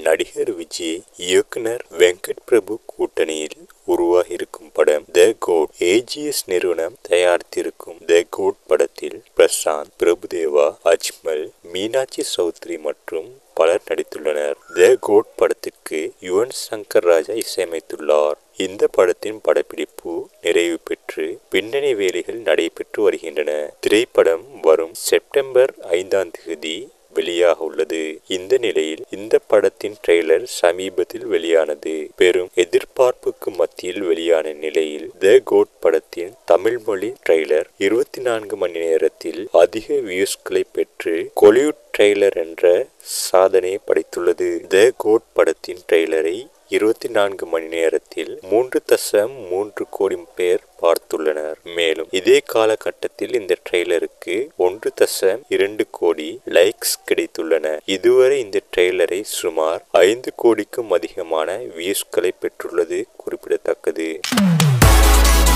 நடிகர் விஜய் இயக்குனர் வெங்கட் பிரபு கூட்டணியில் உருவாகியிருக்கும் படம் த கோட் ஏஜிஎஸ் நிறுவனம் தயாரித்திருக்கும் த கோட் படத்தில் பிரசாந்த் பிரபுதேவா அஜ்மல் மீனாட்சி சௌத்ரி மற்றும் பலர் நடித்துள்ளனர் த கோட் படத்திற்கு யுவன் சங்கர் ராஜா இசையமைத்துள்ளார் இந்த படத்தின் படப்பிடிப்பு நிறைவு பெற்று பின்னணி வேலைகள் நடைபெற்று வருகின்றன திரைப்படம் வரும் செப்டம்பர் ஐந்தாம் தேதி வெளியாக உள்ளது இந்த நிலையில் இந்த படத்தின் ட்ரெய்லர் சமீபத்தில் வெளியானது பெரும் எதிர்பார்ப்புக்கு மத்தியில் வெளியான நிலையில் த கோட் படத்தின் தமிழ் மொழி ட்ரெய்லர் இருபத்தி நான்கு மணி நேரத்தில் அதிக வியூஸ்களை பெற்று கொலிவுட் ட்ரெய்லர் என்ற சாதனையை படைத்துள்ளது த கோட் படத்தின் ட்ரெய்லரை இருபத்தி நான்கு மணி நேரத்தில் மூன்று தசம் மூன்று கோடி பேர் பார்த்துள்ளனர் மேலும் இதே காலகட்டத்தில் இந்த ட்ரெய்லருக்கு ஒன்று தசம் இரண்டு கோடி லைக்ஸ் கிடைத்துள்ளன இதுவரை இந்த ட்ரெய்லரை சுமார் ஐந்து கோடிக்கும் அதிகமான வியூஸ்களை பெற்றுள்ளது குறிப்பிடத்தக்கது